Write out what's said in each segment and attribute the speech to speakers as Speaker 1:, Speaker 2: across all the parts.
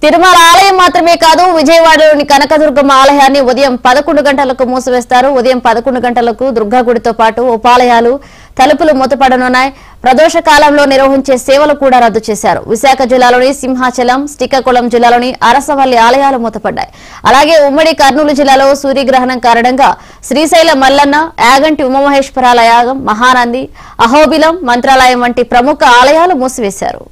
Speaker 1: తిరుమల ఆలయం మాత్రమే కాదు విజయవాడలోని కనకదుర్గమ్మ ఆలయాన్ని ఉదయం పదకొండు గంటలకు మూసివేస్తారు ఉదయం పదకొండు గంటలకు దుర్గాగుడితో పాటు ఉపాలయాలు తలుపులు మూతపడనున్నాయి ప్రదోష కాలంలో నిర్వహించే సేవలు కూడా రద్దు చేశారు విశాఖ జిల్లాలోని సింహాచలం శ్రీకాకుళం జిల్లాలోని అరసవల్లి ఆలయాలు మూతపడ్డాయి అలాగే ఉమ్మడి కర్నూలు జిల్లాలో సూర్యగ్రహణం కారణంగా శ్రీశైల మల్లన్న యాగంటి ఉమామహేశ్వరాలయం మహానంది అహోబిలం మంత్రాలయం వంటి ప్రముఖ ఆలయాలు మూసివేశారు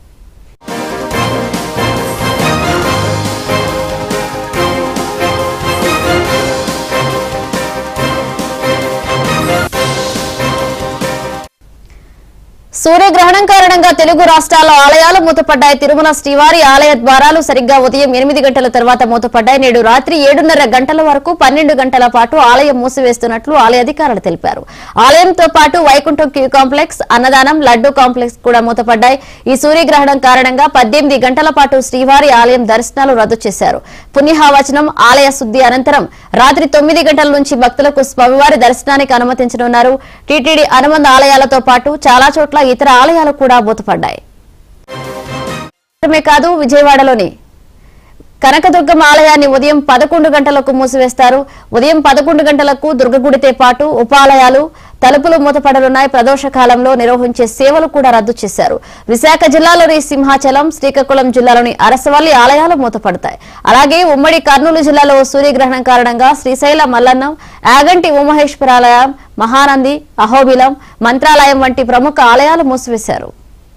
Speaker 1: సూర్యగ్రహణం కారణంగా తెలుగు రాష్ట్రాల ఆలయాలు మూతపడ్డాయి తిరుమల శ్రీవారి ఆలయ ద్వారాలు సరిగ్గా ఉదయం ఎనిమిది గంటల తర్వాత మూతపడ్డాయి నేడు రాత్రి ఏడున్నర గంటల వరకు పన్నెండు గంటల పాటు ఆలయం మూసివేస్తున్నట్లు ఆలయ అధికారులు తెలిపారు ఆలయంతో పాటు వైకుంఠం క్యూ కాంప్లెక్స్ అన్నదానం లడ్డు కాంప్లెక్స్ కూడా మూతపడ్డాయి ఈ సూర్యగ్రహణం కారణంగా పద్దెనిమిది గంటల పాటు శ్రీవారి ఆలయం దర్శనాలు రద్దు చేశారు పుణ్యహావచనం ఆలయ శుద్ధి అనంతరం రాత్రి తొమ్మిది గంటల నుంచి భక్తులకు స్వామివారి దర్శనానికి అనుమతించనున్నారు టీటీడీ అనుబంధ ఆలయాలతో పాటు చాలా చోట్ల ఇతర ఆలయాలు కూడా మూతపడ్డాయి మాత్రమే కాదు విజయవాడలోని కనకదుర్గమ్మ ఆలయాన్ని ఉదయం పదకొండు గంటలకు మూసివేస్తారు ఉదయం పదకొండు గంటలకు దుర్గగుడితో పాటు ఉపాలయాలు తలుపులు మూతపడనున్నాయి ప్రదోష కాలంలో నిర్వహించే సేవలు కూడా రద్దు చేశారు విశాఖ జిల్లాలోని సింహాచలం శ్రీకాకుళం జిల్లాలోని అరసవల్లి ఆలయాలు మూతపడతాయి అలాగే ఉమ్మడి కర్నూలు జిల్లాలో సూర్యగ్రహణం కారణంగా శ్రీశైల మల్లన్నం యాగంటి ఉమహేశ్వరాలయం మహానంది అహోబిలం మంత్రాలయం వంటి ప్రముఖ ఆలయాలు మూసివేశారు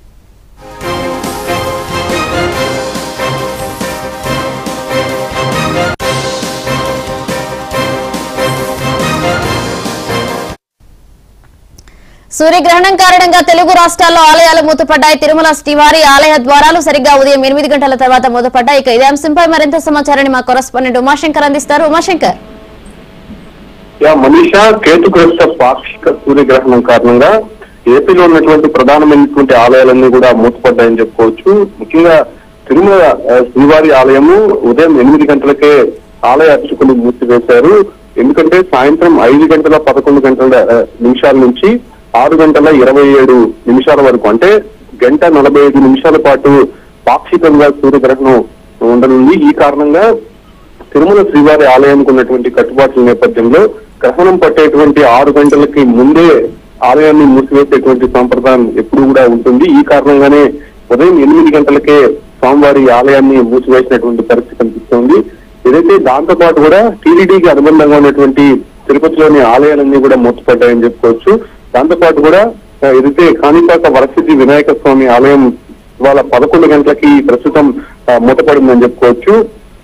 Speaker 1: సూర్యగ్రహణం కారణంగా తెలుగు రాష్ట్రాల్లో ఆలయాలు మూతపడ్డాయి తిరుమల శ్రీవారి ఆలయ ద్వారాలు సరిగ్గా ఉదయం ఎనిమిది గంటల తర్వాత మూతపడ్డాయి ఇక ఇదే అంశంపై మరింత సమాచారాన్ని మా కొరస్పాండెంట్ ఉమాశంకర్ అందిస్తారు ఉమాశంకర్
Speaker 2: యా మనీషా కేతుగ్రస్త పాక్షిక సూర్యగ్రహణం కారణంగా ఏపీలో ఉన్నటువంటి ప్రధానమైనటువంటి ఆలయాలన్నీ కూడా మూతపడ్డాయని చెప్పుకోవచ్చు ముఖ్యంగా తిరుమల ఆ, శ్రీవారి ఆలయము ఉదయం ఎనిమిది గంటలకే ఆలయ అర్చకులు మూసివేశారు ఎందుకంటే సాయంత్రం ఐదు గంటల పదకొండు గంటల ఆ, నిమిషాల నుంచి ఆరు గంటల ఇరవై ఏడు నిమిషాల వరకు అంటే గంట నలభై ఐదు నిమిషాల పాటు పాక్షికంగా సూర్యగ్రహణం ఉండనుంది ఈ కారణంగా తిరుమల శ్రీవారి ఆలయానికి ఉన్నటువంటి కట్టుబాట్ల నేపథ్యంలో గ్రహణం పట్టేటువంటి ఆరు గంటలకి ముందే ఆలయాన్ని మూసివేసేటువంటి సంప్రదాయం ఎప్పుడు కూడా ఉంటుంది ఈ కారణంగానే ఉదయం ఎనిమిది గంటలకే స్వామివారి ఆలయాన్ని మూసివేసినటువంటి పరిస్థితి కనిపిస్తోంది ఏదైతే దాంతో పాటు కూడా టీడీడీకి అనుబంధంగా ఉన్నటువంటి తిరుపతిలోని ఆలయాలన్నీ కూడా మూతపడ్డాయని చెప్పుకోవచ్చు దాంతో పాటు కూడా ఆ, ఏదైతే కాణిపాక వరసిద్ధి వినాయక స్వామి ఆలయం ఇవాళ పదకొండు గంటలకి ప్రస్తుతం ఆ, మూతపడిందని చెప్పుకోవచ్చు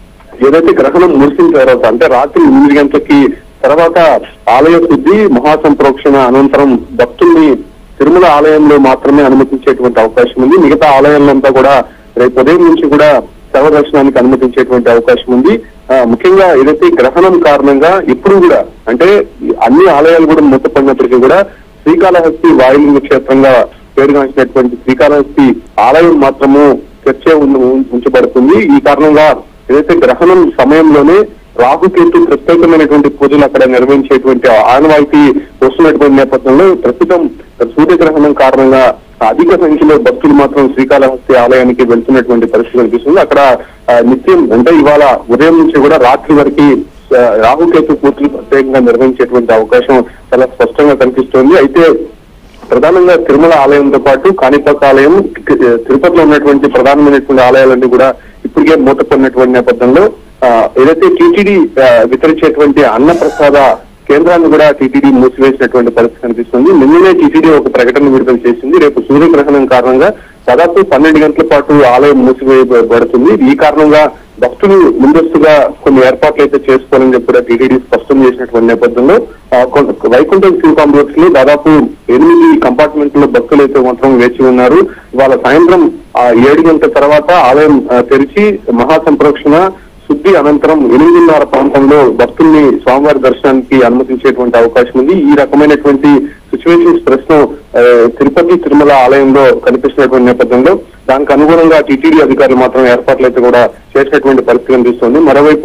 Speaker 2: ఏదైతే గ్రహణం ముగిసిన తర్వాత అంటే రాత్రి ఎనిమిది గంటలకి తర్వాత ఆలయ శుద్ధి మహాసంప్రోక్షణ అనంతరం భక్తుల్ని తిరుమల ఆలయంలో మాత్రమే అనుమతించేటువంటి అవకాశం ఉంది మిగతా ఆలయాలంతా కూడా రేపు ఉదయం నుంచి కూడా సర్వదర్శనానికి అనుమతించేటువంటి అవకాశం ఉంది ఆ, ముఖ్యంగా ఏదైతే గ్రహణం కారణంగా ఇప్పుడు కూడా అంటే ఈ అన్ని ఆలయాలు కూడా మూతపడినప్పటికీ కూడా శ్రీకాళహస్తి వాయులింగ క్షేత్రంగా పేరుగాంచినటువంటి శ్రీకాళహస్తి ఆలయం మాత్రము చర్చే ఉం- ఉంచబడుతుంది ఈ కారణంగా ఏదైతే గ్రహణం సమయంలోనే రాహుకేతు ప్రత్యేకమైనటువంటి పూజలు అక్కడ నిర్వహించేటువంటి ఆనవాయితీ వస్తున్నటువంటి నేపథ్యంలో ప్రస్తుతం సూర్యగ్రహణం కారణంగా అధిక సంఖ్యలో భక్తులు మాత్రం శ్రీకాళహస్తి ఆలయానికి వెళ్తున్నటువంటి పరిస్థితి కనిపిస్తుంది అక్కడ ఆ, నిత్యం అంటే ఇవాళ ఉదయం నుంచి కూడా రాత్రి వరకు ఆ, రాహుకేతు పూజలు ప్రత్యేకంగా నిర్వహించేటువంటి అవకాశం చాలా స్పష్టంగా కనిపిస్తోంది అయితే ప్రధానంగా తిరుమల ఆలయంతో పాటు కాణిపాక ఆలయం తి- తిరుపతిలో ఉన్నటువంటి ప్రధానమైనటువంటి ఆలయాలన్నీ కూడా ఇప్పటికే మూతపడినటువంటి నేపథ్యంలో ఆ, ఏదైతే టీటీడీ వితరించేటువంటి అన్న ప్రసాద కేంద్రాన్ని కూడా టీటీడీ మూసివేసినటువంటి పరిస్థితి కనిపిస్తుంది నిన్ననే టీటీడీ ఒక ప్రకటన విడుదల చేసింది రేపు సూర్యగ్రహణం కారణంగా దాదాపు పన్నెండు గంటల పాటు ఆలయం మూసివేయబడుతుంది ఈ కారణంగా భక్తులు ముందస్తుగా కొన్ని ఏర్పాట్లు అయితే చేసుకోవాలని చెప్పి కూడా టీటీడీ స్పష్టం చేసినటువంటి నేపథ్యంలో ఆ, కొన్- వైకుంఠం క్యూ కాంప్లెక్స్ లో దాదాపు ఎనిమిది కంపార్ట్మెంట్ లో భక్తులు అయితే మాత్రం వేచి ఉన్నారు ఇవాళ సాయంత్రం ఆ ఏడు గంటల తర్వాత ఆలయం ఆ, తెరిచి మహాసంప్రోక్షణ శుద్ధి అనంతరం ఎనిమిదిన్నర ప్రాంతంలో భక్తుల్ని స్వామివారి దర్శనానికి అనుమతించేటువంటి అవకాశం ఉంది ఈ రకమైనటువంటి సిచ్యువేషన్స్ ప్రస్తుతం ఆ, తిరుపతి తిరుమల ఆలయంలో కనిపిస్తున్నటువంటి నేపథ్యంలో దానికి అనుగుణంగా టీటీడీ అధికారులు మాత్రం ఏర్పాట్లు అయితే కూడా చేసినటువంటి పరిస్థితి కనిపిస్తుంది మరోవైపు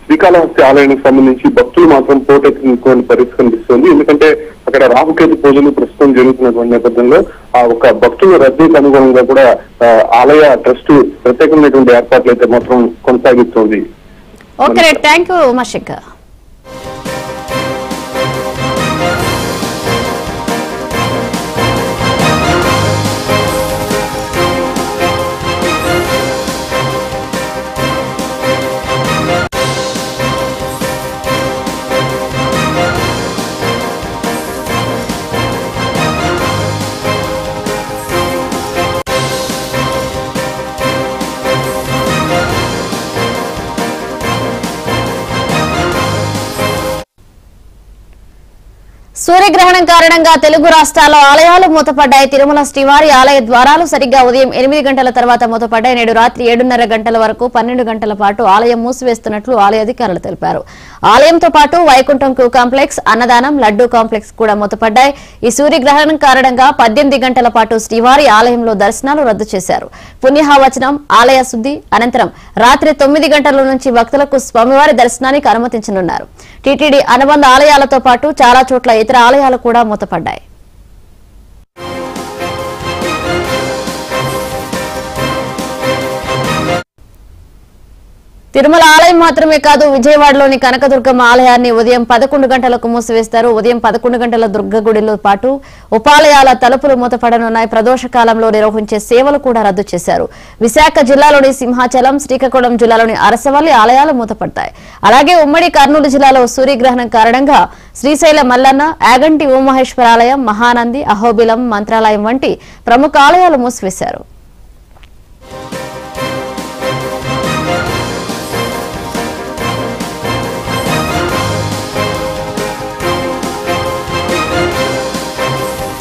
Speaker 2: శ్రీకాళహస్తి ఆలయానికి సంబంధించి భక్తులు మాత్రం పోటెత్తుకునే పరిస్థితి కనిపిస్తుంది ఎందుకంటే అక్కడ రాహుకేతు పూజలు ప్రస్తుతం జరుగుతున్నటువంటి నేపథ్యంలో ఆ ఒక భక్తుల రద్దీకి అనుగుణంగా కూడా ఆ, ఆలయ ట్రస్ట్ ప్రత్యేకమైనటువంటి ఏర్పాట్లు అయితే మాత్రం కొనసాగిస్తుంది
Speaker 1: okay right thank you Umashankar సూర్యగ్రహణం కారణంగా తెలుగు రాష్ట్రాల్లో ఆలయాలు మూతపడ్డాయి తిరుమల శ్రీవారి ఆలయ ద్వారాలు సరిగ్గా ఉదయం ఎనిమిది గంటల తర్వాత మూతపడ్డాయి నేడు రాత్రి ఏడున్నర గంటల వరకు పన్నెండు గంటల పాటు ఆలయం మూసివేస్తున్నట్లు ఆలయ అధికారులు తెలిపారు ఆలయంతో పాటు వైకుంఠం క్యూ కాంప్లెక్స్ అన్నదానం లడ్డూ కాంప్లెక్స్ కూడా మూతపడ్డాయి ఈ సూర్యగ్రహణం కారణంగా పద్దెనిమిది గంటల పాటు శ్రీవారి ఆలయంలో దర్శనాలు రద్దు చేశారు పుణ్యహావచనం ఆలయ శుద్ధి అనంతరం రాత్రి తొమ్మిది గంటల నుంచి భక్తులకు స్వామివారి దర్శనానికి అనుమతించనున్నారు టీటీడీ అనుబంధ ఆలయాలతో పాటు చాలా చోట్ల ఇతర ఆలయాలు కూడా మూతపడ్డాయి తిరుమల ఆలయం మాత్రమే కాదు విజయవాడలోని కనకదుర్గమ్మ ఆలయాన్ని ఉదయం పదకొండు గంటలకు మూసివేస్తారు ఉదయం పదకొండు గంటల దుర్గ గుడిలో పాటు ఉపాలయాల తలుపులు మూతపడనున్నాయి ప్రదోష కాలంలో నిర్వహించే సేవలు కూడా రద్దు చేశారు విశాఖ జిల్లాలోని సింహాచలం శ్రీకాకుళం జిల్లాలోని అరసవల్లి ఆలయాలు మూతపడతాయి అలాగే ఉమ్మడి కర్నూలు జిల్లాలో సూర్యగ్రహణం కారణంగా శ్రీశైల మల్లన్న యాగంటి ఉమామహేశ్వర ఆలయం మహానంది అహోబిలం మంత్రాలయం వంటి ప్రముఖ ఆలయాలు మూసివేశారు